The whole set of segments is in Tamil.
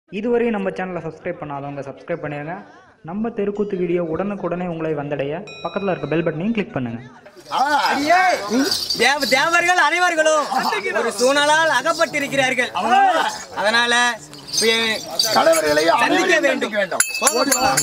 இதுவரையும் நம்ம சேனலை சப்ஸ்கிரைப் பண்ணாதவங்க சப்ஸ்கிரைப் பண்ணிடுங்க நம்ம தெருக்கூத்து வீடியோ உடனுக்குடனே உங்களை வந்தடைய பக்கத்தில் இருக்க பெல் பட்டனையும் கிளிக் பண்ணுங்கள் தேவ தேவர்கள் அனைவர்களும் ஒரு சூழலால் அகப்பட்டிருக்கிறார்கள் அதனால பே- கடவர்களை சந்திக்க வேண்டும் போங்க, போலாம்.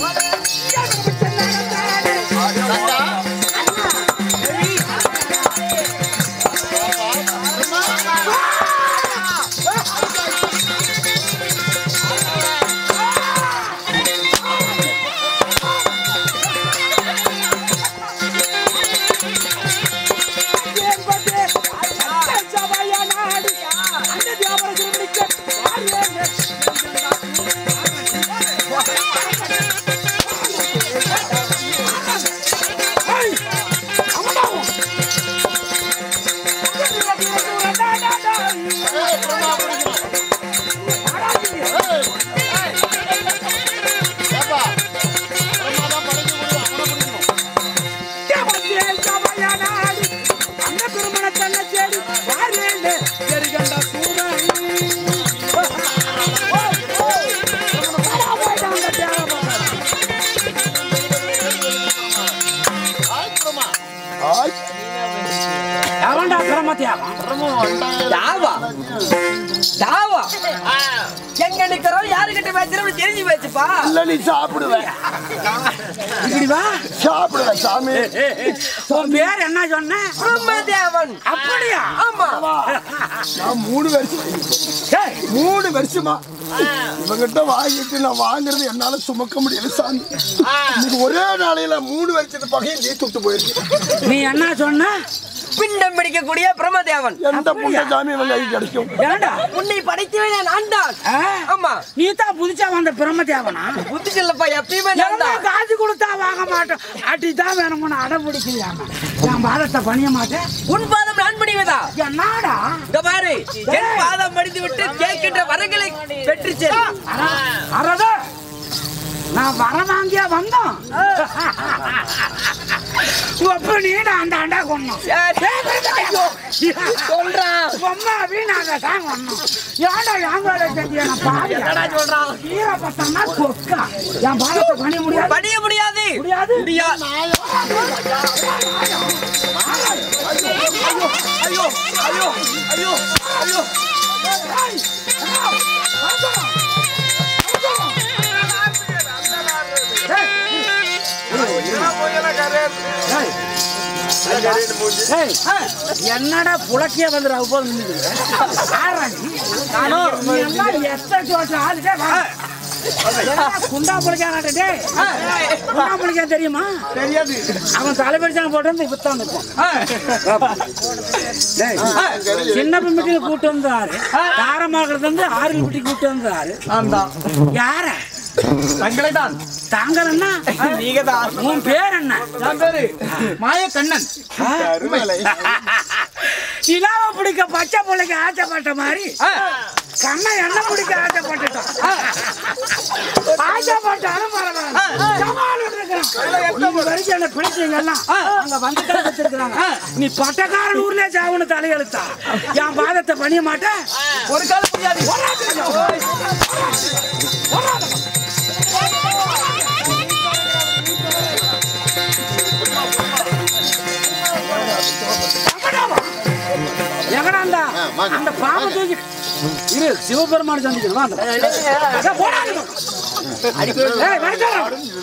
எவன்டா பிரமத்தியாகம் தாவா தாவா எங்க நிக்கிறோம் யாருகிட்ட பேசுறோம் தெரிஞ்சு வச்சுப்பா இல்ல நீ சாப்பிடுவேன் இப்படி வா சாப்பிடுவேன் சாமி உன் பேர் என்ன சொன்ன பிரம்மதேவன் அப்படியா ஆமா நான் மூணு வருஷம் ஏய், மூணு வருஷமா இவங்கிட்ட வாங்கிட்டு நான் வாங்குறது என்னால சுமக்க முடியல சாமி இன்னைக்கு ஒரே நாளையில மூணு வருஷத்து பகையும் நீ துட்டு போயிருக்கு நீ என்ன சொன்ன பிண்டம் பிடிக்கக்கூடிய பிரம்மதேவன் எந்த புண்ட சாமி இவன் கை கிடைக்கும் ஏண்டா உன்னை படைத்தவனே நான் தான் ஆ? ஆமா நீ தான் புதுச்சா வந்த பிரமதேவனா புத்தி சொல்லப்பா எப்பயுமே நான் எல்லாம் தான் காசு கொடுத்தா வாங்க மாட்டோம் அடி தான் வேணும்னு அடம் பிடிக்கிறாங்க என் பாதத்தை பணிய மாட்டேன் உன் பாதம் நான் முடிவதா என்னடா இங்க பாரு என் பாதம் மடிந்து விட்டு கேட்கின்ற வரங்களை பெற்று செல் அரத நான் வர வாங்கியா வந்தோம் ஒப்பு நீடா அந்த அண்டா கொண்டோம் சொல்றான் பொம்மா வீணாக தான் கொண்டோம் ஏன்டா என் வேலை செஞ்சு நான் பாரு சொல்றான் ஈர பத்தம்னா கொக்கா என் பாதத்தை பணிய முடியாது படிய முடியாது முடியாது முடியாது ஐயோ ஐயோ ஐயோ ஐயோ ஏய், என்னடா புலக்கிய வந்து போது குண்டா புளிக்கானே குண்டா புளிக்கா தெரியுமா தெரியாது அவன் தலைப்படிச்சாங்க போட்டு வந்து வித்தான் இருப்பான் சின்ன பிம்பிட்டி கூட்டு வந்தாரு தாரமாகிறது வந்து ஆறு பிட்டி கூட்டு வந்தாரு யார தங்களை தான் தாங்கலன்னா நீங்க தான் உன் பேர் என்ன நான் பேரு மாயக்கண்ணன் நிலாவ பிடிக்க பச்சை பிள்ளைக்கு ஆசைப்பட்ட மாதிரி கண்ணை என்ன பிடிக்க ஆசைப்பட்டுட்டான் ஆசைப்பட்டாலும் பரவாயில்ல சவால் விட்டுருக்கிறான். இது வரைக்கும் என்ன பிடிச்சீங்கல்லாம் அங்க வந்துட்டா வச்சிருக்கிறாங்க நீ பட்டக்காரன் ஊர்லயே சாவுன்னு தலையெழுத்தா என் பாதத்தை பணிய மாட்டேன் ஒரு காலம் முடியாது எங்கடாண்டா அந்த பாம்பை தூக்கி இரு சிவபெருமான சந்திக்கணும் வாங்க. ஏய், போடா நீ. ஏய், வரட்டும்.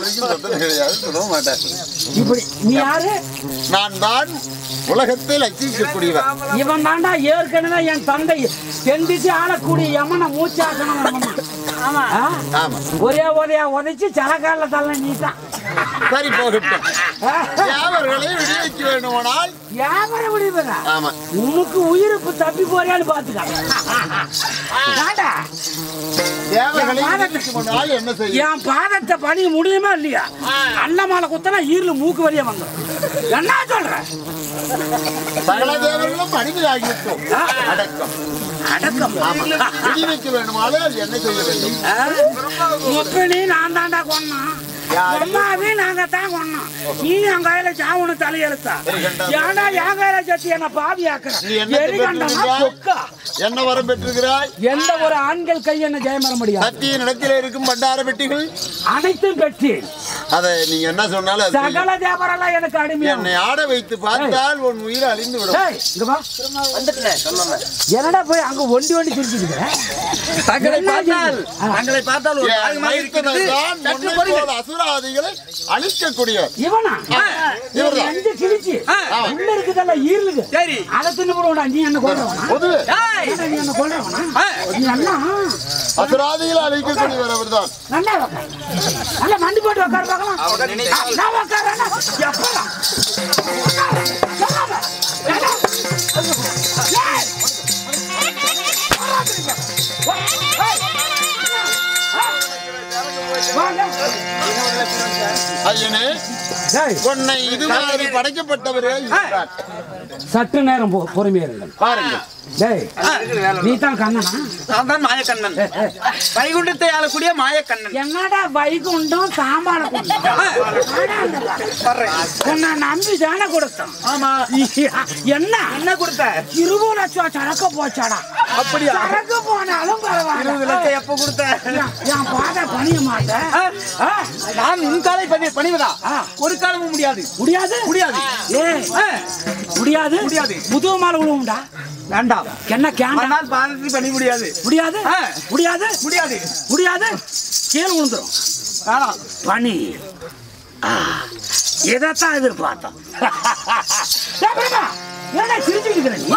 இப்படி நீ யாரு நான் தான் உலகத்தில் அச்சிக்கக்கூடியவன் இவன் தாண்டா ஏற்கனவே என் தந்தை செந்திச்சு ஆளக்கூடிய யமனை மூச்சாக்கணும் ஆமா ஆமா ஒரே ஒரையா உதைச்சு சலக்கால தள்ள நீட்டான் சரி போகட்டும் யாவர்களை விடுவிக்க வேண்டுமானால் வியாபாரம் முடிவுதா ஆமா உனக்கு உயிருக்கு தப்பி போறியான்னு பாத்துக்க தாண்டா தேவர்களை விடுவிக்குமானால் என்ன செய்யும் என் பாதத்தை பணிய முடியுமா இல்லையா அன்னமாலை குத்தனா ஈரல மூக்கு வழியா வந்துடும் என்ன சொல்ற சகல தேவர்களும் அடிமையாகிவிட்டோம் அடக்கம் அடக்கம் விதி வைக்க வேண்டுமானால் அது என்ன செய்ய வேண்டும் முப்பனி நான் தாண்டா கொன்னோம் அம்மாவே நாங்க தான் கொன்னோம் நீ என் கையில சாவணும் தலையெழுத்தா ஏன்டா என் கையில சத்தி என்ன பாவியாக்குற நீ என்ன எரிகண்டமா பெற்றிருக்கிறாய்? கொக்கா என்ன வரம் பெற்றிருக்கிறாய் எந்த ஒரு ஆண்கள் கை என்ன ஜெயம் வர முடியாது சத்திய நிலத்திலே இருக்கும் பண்டார பெட்டிகள் அனைத்தும் பெற்று அதை நீங்க என்ன சொன்னாலும் அது செய்யும். சகல தேவரெல்லாம் எனக்கு அடிமையா என்னை ஆட வைத்து பார்த்தால் உன் உயிர் அழிந்து விடும் ஏய், இங்க வா. என்னடா போய் அங்க ஒண்டி ஒண்டி சிரிச்சுக்கிட்டு தங்களை பார்த்தால் தங்களை பார்த்தால் ஒரு என் தாய்மார் இருக்கிறது மைத்துனர்தான் சற்று உன்னை பொறுங்கள். போல அசுராதிகளை அழிக்கக்கூடியவர் இவனா இவர்தான். நெஞ்சு கிழிச்சு உள்ள இருக்குதல்ல ஈரலுக்கு சரி அதை தின்னு போடுவா நீ என்ன கொள்றவனா பொதுவே டேய், ஏன்டா நீ என்ன கொள்றவனா ஆ, நீ என்ன அசுராதிகளை அழிக்கக்கூடியவர் அவர்தான் நல்லா உக்கார். நல்லா மண்டி போட்டு உட்கார பார்க்கலாம் நான் உட்காரேன்னா எப்படா? உட்காரு. சொல்லாம. ஏடா? ஏய். ஏய். வாங்க. ஐயனே ஏய், உன்னை இது மாதிரி படைக்கப்பட்டவரே இருக்கிறார். சற்று நேரம் பொ- பொறுமையா இருங்கள் பாருங்கள் டேய் நீ தான் கண்ணனா நான் தான் மாயக்கண்ணன் வைகுண்டத்தை ஆளக்கூடிய மாயக்கண்ணன் என்னடா வைகுண்டம் சாம்பார குண்டம் உன்னை நம்பி தானே கொடுத்தான் ஆமா என்ன என்ன கொடுத்த இருபது லட்சம் சரக்கு போச்சாடா அப்படியா? சரக்கு போனாலும் இருபது பரவாயில்ல லட்சம் எப்ப கொடுத்த என் என் பாதை பணிய மாட்டேன் ஆ, ஆ, நான் உன் காலை பணி பணிவதா ஆ. ஒரு காலமும் முடியாது முடியாது முடியாது ஏய் ஆ, முடியாது முடியாது. முதுகு மேல விழுவும்டா வேண்டாம் என்ன கேண்டா ஆனால் பாதத்தில் பண்ணி முடியாது முடியாது ஆ. முடியாது முடியாது முடியாது கீழே விழுந்துரும் வேணாம் பனி ஆ, இதைத்தான் எதிர்பார்த்தோம் டேய், பிரபா, என்னடா சிரிச்சுக்கிட்டு இருக்கிற நீ?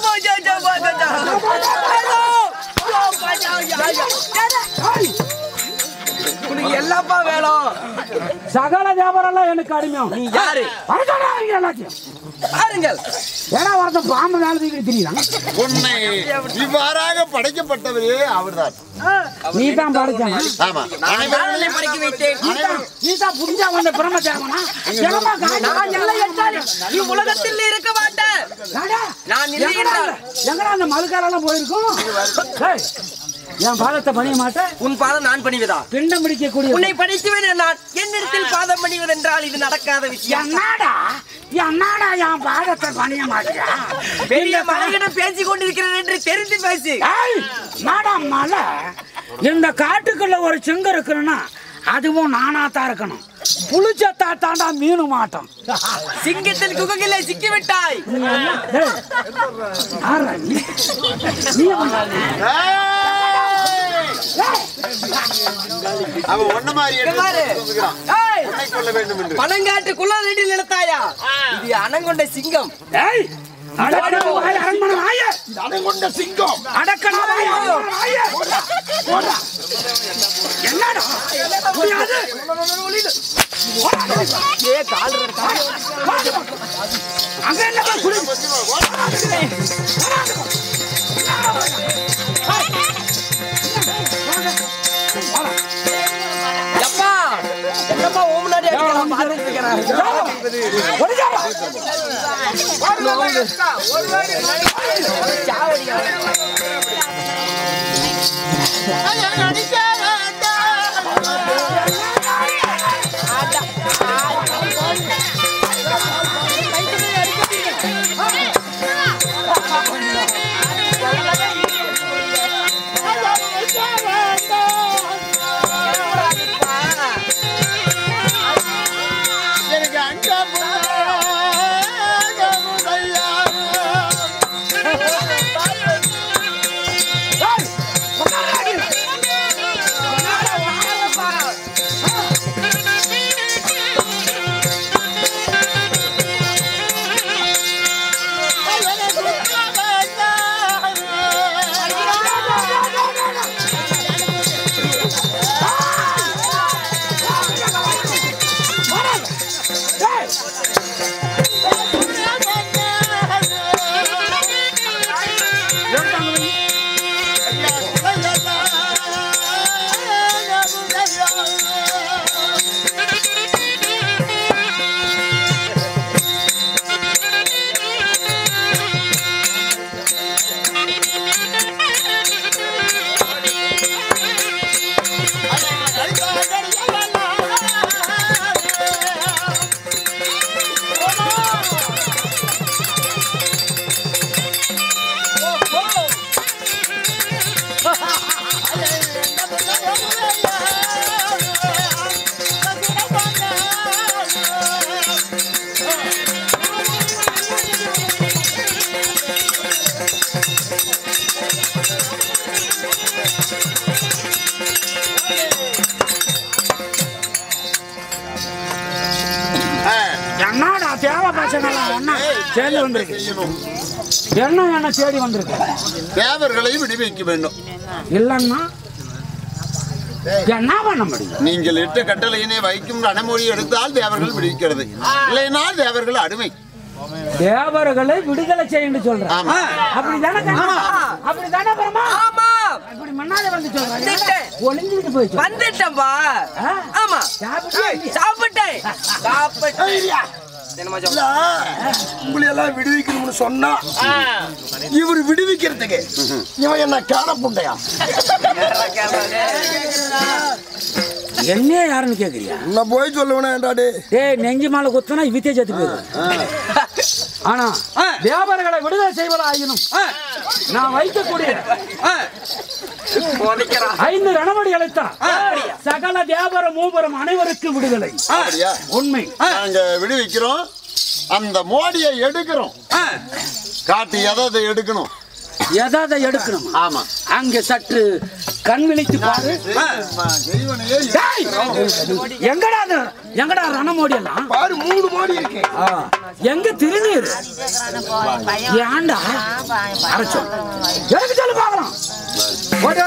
ஏய், உனக்கு எல்லாப்பா வேணும் சகல வியாபாரம் எல்லாம் எனக்கு அடிமையும் நீ யாரு வரட்டா அவங்க எல்லாத்தையும் பாருங்கள் ஏன்னா ஒருத்தன் பாம்பு மேல தூக்கிட்டு திரியிறான் உன்னை இவ்வாறாக படைக்கப்பட்டவரே அவர்தான் நீ தான் படிச்சானா ஆமா நாளை படைக்க வைத்தேன் நீ தான் புரிஞ்சா வந்த பிரம்ம தேவனா ஜனமா நான் இல்லை என்றால் நீ உலகத்தில் இருக்க மாட்டேன் நான் இல்லை எங்கடா என்றால் எங்கடா அந்த மலுக்காரெல்லாம் போயிருக்கும் ஏய், என் பாதத்தை பணிய மாட்டேன் உன் பாதம் நான் பணிவதா பிண்டம் பிடிக்கக்கூடிய உன்னை படைத்துவேன் நான் என்னிடத்தில் பாதம் பணிவதென்றால் இது நடக்காத விஷயம் என்னடா என்னடா என் பாதத்தை பணிய மாட்டியா பெரிய மலையிடம் பேசிக் கொண்டிருக்கிறேன் என்று தெரிந்து பேசு ஏய், என்னடா மலை இந்த காட்டுக்குள்ள ஒரு சிங்கம் இருக்கணும்னா அதுவும் நானா தான் இருக்கணும் புளிச்சத்தா தாண்டா மீனு மாட்டோம் சிங்கத்தின் குகையிலே சிக்கிவிட்டாய் டேய், யார்றா நீ? நீ அவனா? அவன் ஒன்ன மாதிரி இங்க பாரு. ஏய், உன்னை கொள்ள வேண்டும் என்று பனங்காட்டு குள்ளநெடில் நிலத்தாயா இது அனங்கொண்ட சிங்கம் ஏய், அடக்கடா வாய் அரண்மனை வாயே. அடங்கொண்ட சிங்கம் அடக்கடா வாய் அரண்மனை வாயே. போடா. என்னடா முடியாது ஏ கால் இருக்கா? அங்க என்ன குடி எப்பா என்னப்பா உன் முன்னாடி அடிக்கிறான், பார்த்துட்டு இருக்கிறேன். எனக்கு அங்க தேவை பசங்கெல்லாம் ஒண்ணா சேர்ந்து வந்திருக்கு செய்யணும் என்ன என்ன தேடி வந்திருக்கு தேவர்களை விடுவிக்க வேண்டும் இல்லைன்னா என்ன பண்ண முடியும் நீங்கள் இட்ட கட்டளையினை வைக்கும் ரணமொழி எடுத்தால் தேவர்கள் விடுவிக்கிறது இல்லைனா தேவர்கள் அடிமை தேவர்களை விடுதலை செய்யணும் சொல்றேன் ஆமா. அப்படிதானே கண்ணா? அப்படிதானே பிரமா ஆமா அப்படி முன்னாடி வந்து சொல்றேன் வந்துட்டேன். ஒளிஞ்சுக்கிட்டு போய் சொல்றேன். வந்துட்டேன்பா ஆ? ஆமா சாப்பிட்டியா இல்லையா? சாப்பிட்டேன் சாப்பிட்டேன் என்னம்மா இல்ல, உங்களை எல்லாம் விடுவிக்கணும்னு சொன்னா இவர் விடுவிக்கிறதுக்கு இவன் என்ன கேட புண்டையா என்ன யாருன்னு கேக்குறியா நான் போய் சொல்லுவேன்டாடே டேய் நெஞ்சு மேல குத்துனா இவித்தே செத்து போயிடும் ஆனா வியாபாரிகளை விடுதலை செய்வதா ஆயினும் நான் வைக்கக்கூடிய ஐந்து ரணவடி அழைத்தான் சகல வியாபார மூவரும் அனைவருக்கு விடுதலை அப்படியா உண்மை நாங்க விடுவிக்கிறோம் அந்த மோடியை எடுக்கிறோம் காட்டு எதை அதை எடுக்கணும் எதாவது எடுக்கணும் ஆமா அங்க சற்று கண் விழித்து பாரு செய்வனையே டேய்! எங்கடா அது எங்கடா ரணமோடி எல்லாம் பாரு மூணு மோடி இருக்கு ஆ, எங்க திருநீர் ஏன்டா அரைச்சோம் எனக்கு சொல்லு பாக்கலாம் போடு.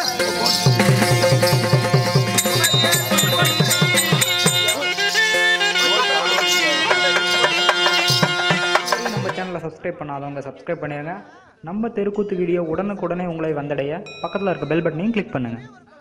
நம்ம சேனலை சப்ஸ்கிரைப் பண்ணாதவங்க சப்ஸ்கிரைப் பண்ணிடுங்க நம்ம தெருக்கூத்து வீடியோ உடனுக்குடனே உங்களை வந்தடைய பக்கத்தில் இருக்க பெல் பட்டனையும் கிளிக் பண்ணுங்கள்